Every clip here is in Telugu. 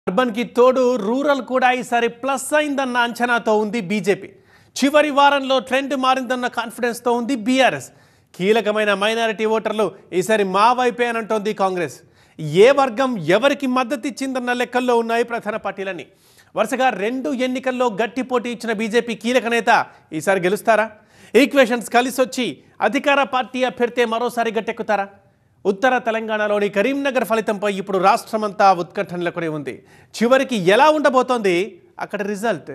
అర్బన్కి తోడు రూరల్ కూడా ఈసారి ప్లస్ అయిందన్న అంచనాతో ఉంది బీజేపీ చివరి వారంలో ట్రెండ్ మారిందన్న కాన్ఫిడెన్స్తో ఉంది బీఆర్ఎస్ కీలకమైన మైనారిటీ ఓటర్లు ఈసారి మా వైపే అని అంటోంది కాంగ్రెస్ ఏ వర్గం ఎవరికి మద్దతు ఇచ్చిందన్న లెక్కల్లో ఉన్నాయి ప్రధాన పార్టీలని వరుసగా రెండు ఎన్నికల్లో గట్టి పోటీ ఇచ్చిన బీజేపీ కీలక నేత ఈసారి గెలుస్తారా ఈక్వేషన్స్ కలిసొచ్చి అధికార పార్టీ అభ్యర్థి మరోసారి గట్టెక్కుతారా ఉత్తర తెలంగాణలోని కరీంనగర్ ఫలితంపై ఇప్పుడు రాష్ట్రమంతా ఉత్కంఠ నెలకొని ఉంది చివరికి ఎలా ఉండబోతోంది అక్కడ రిజల్ట్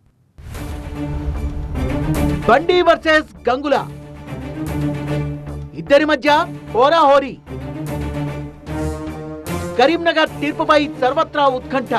బండి వర్సెస్ గంగుల ఇద్దరి మధ్య హోరాహోరీ కరీంనగర్ తీర్పుపై సర్వత్రా ఉత్కంఠ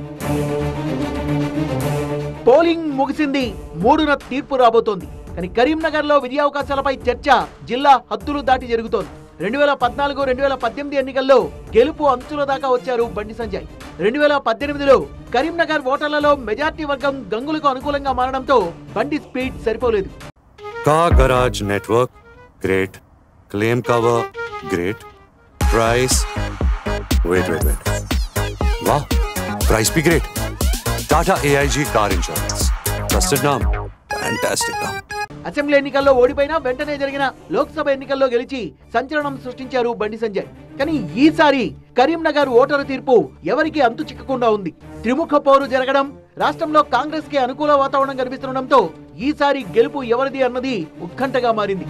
పోలింగ్ ముగిసింది మూడున తీర్పు రాబోతోంది కానీ కరీంనగర్ లో విజయావకాశాలపై చర్చ జిల్లా హద్దులు దాటి జరుగుతోంది రెండు వేల పద్నాలుగు రెండు వేల పద్దెనిమిది ఎన్నికల్లో గెలుపు అంచుల దాకా వచ్చారు బండి సంజయ్ రెండు వేల పద్దెనిమిదిలో కరీంనగర్ ఓటర్లలో మెజార్టీ వర్గం గంగులకు అనుకూలంగా మారడంతో బండి స్పీడ్ సరిపోలేదు Car Garage Network, great. Claim cover, great. Price, wait, wait, wait. Wow, price be great. Tata AIG Car Insurance. Trusted name. Fantastic name. Assembly ఎన్నికల్లో ఓడిపోయినా వెంటనే జరిగిన లోక్సభ ఎన్నికల్లో గెలిచి సంచలనం సృష్టించారు బండి సంజయ్ కానీ ఈసారి కరీంనగర్ ఓటరు తీర్పు ఎవరికి అంతు చిక్కకుండా ఉంది త్రిముఖ పోరు జరగడం రాష్ట్రంలో కాంగ్రెస్ కి అనుకూల వాతావరణం కనిపిస్తుండటంతో ఈసారి గెలుపు ఎవరిది అన్నది ఉత్కంఠగా మారింది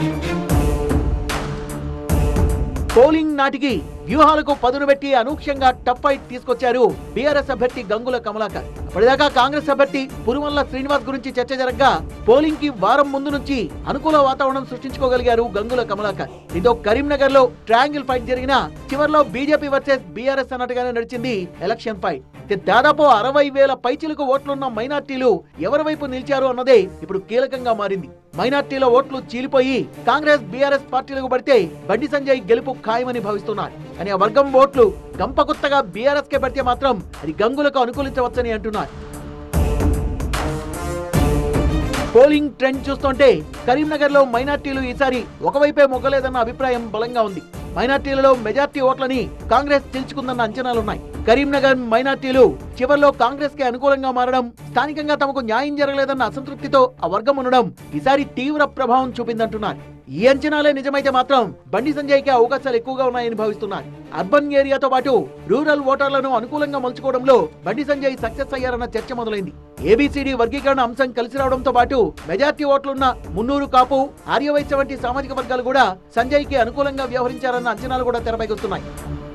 పోలింగ్ నాటికి వ్యూహాలకు పదును పెట్టి అనూహ్యంగా టఫ్ ఫైట్ తీసుకొచ్చారు బీఆర్ఎస్ అభ్యర్థి గంగుల కమలాకర్ అప్పటిదాకా కాంగ్రెస్ అభ్యర్థి పురుమల్ల శ్రీనివాస్ గురించి చర్చ జరగగా పోలింగ్ కి వారం ముందు నుంచి అనుకూల వాతావరణం సృష్టించుకోగలిగారు గంగుల కమలాకర్ దీంతో కరీంనగర్ లో ట్రయాంగిల్ ఫైట్ జరిగిన చివర్లో బీజేపీ వర్సెస్ బీఆర్ఎస్ అన్నట్టుగానే నడిచింది ఎలక్షన్ ఫైట్ అయితే దాదాపు అరవై వేల పైచిలకు ఓట్లున్న మైనార్టీలు ఎవరి వైపు నిలిచారు అన్నదే ఇప్పుడు కీలకంగా మారింది మైనార్టీల ఓట్లు చీలిపోయి కాంగ్రెస్ బీఆర్ఎస్ పార్టీలకు పడితే బండి సంజయ్ గెలుపు ఖాయమని భావిస్తున్నారు కానీ ఆ వర్గం ఓట్లు గంపగుత్తగా బీఆర్ఎస్ కే పడితే మాత్రం అది గంగులకు అనుకూలించవచ్చని అంటున్నారు పోలింగ్ ట్రెండ్ చూస్తుంటే కరీంనగర్ లో మైనార్టీలు ఈసారి ఒకవైపే మొగ్గలేదన్న అభిప్రాయం బలంగా ఉంది మైనార్టీలలో మెజార్టీ ఓట్లని కాంగ్రెస్ గెలుచుకుందన్న అంచనాలున్నాయి కరీంనగర్ మైనార్టీలు చివర్లో కాంగ్రెస్ కి అనుకూలంగా మారడం స్థానికంగా తమకు న్యాయం జరగలేదన్న అసంతృప్తితో ఆ వర్గం ఉండడం ఈసారి తీవ్ర ప్రభావం చూపిందంటున్నారు ఈ అంచనాలే నిజమైతే మాత్రం బండి సంజయ్ కి అవకాశాలు ఎక్కువగా ఉన్నాయని భావిస్తున్నారు అర్బన్ ఏరియాతో పాటు రూరల్ ఓటర్లను అనుకూలంగా మలుచుకోవడంలో బండి సంజయ్ సక్సెస్ అయ్యారన్న చర్చ మొదలైంది ఏబిసిడి వర్గీకరణ అంశం కలిసి రావడంతో పాటు మెజార్టీ ఓట్లున్న మున్నూరు కాపు ఆర్యవైశ్య వంటి సామాజిక వర్గాలు కూడా సంజయ్ కి అనుకూలంగా వ్యవహరించారన్న అంచనాలు కూడా తెరపైకి వస్తున్నాయి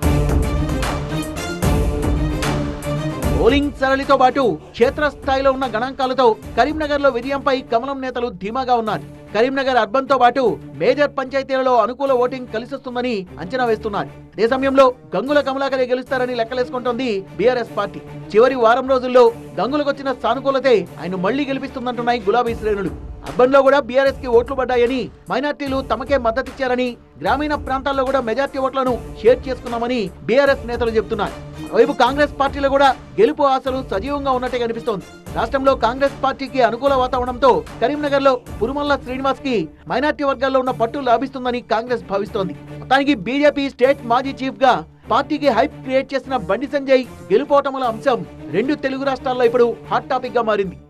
పోలింగ్ సరళితో పాటు క్షేత్రస్థాయిలో ఉన్న గణాంకాలతో కరీంనగర్ లో విజయంపై కమలం నేతలు ధీమాగా ఉన్నారు కరీంనగర్ అర్బన్ తో పాటు మేజర్ పంచాయతీలలో అనుకూల ఓటింగ్ కలిసొస్తుందని అంచనా వేస్తున్నారు అదే సమయంలో గంగుల కమలాకరే గెలుస్తారని లెక్కలేసుకుంటోంది బీఆర్ఎస్ పార్టీ చివరి వారం రోజుల్లో గంగులకు వచ్చిన సానుకూలతే ఆయన మళ్లీ గెలిపిస్తుందంటున్నాయి గులాబీ శ్రేణులు అర్బన్ లో కూడా బీఆర్ఎస్ కి ఓట్లు పడ్డాయని మైనార్టీలు తమకే మద్దతిచ్చారని గ్రామీణ ప్రాంతాల్లో కూడా మెజార్టీ ఓట్లను షేర్ చేసుకున్నామని బీఆర్ఎస్ నేతలు చెబుతున్నారు వైపు కాంగ్రెస్ పార్టీలో కూడా గెలుపు ఆశలు సజీవంగా ఉన్నట్టే కనిపిస్తోంది రాష్ట్రంలో కాంగ్రెస్ పార్టీకి అనుకూల వాతావరణంతో కరీంనగర్ లో పురుమల్ల శ్రీనివాస్ కి మైనార్టీ వర్గాల్లో ఉన్న పట్టు లాభిస్తుందని కాంగ్రెస్ భావిస్తోంది మొత్తానికి బీజేపీ స్టేట్ మాజీ చీఫ్ గా పార్టీకి హైప్ క్రియేట్ చేసిన బండి సంజయ్ గెలుపోటముల అంశం రెండు తెలుగు రాష్ట్రాల్లో ఇప్పుడు హాట్ టాపిక్ గా మారింది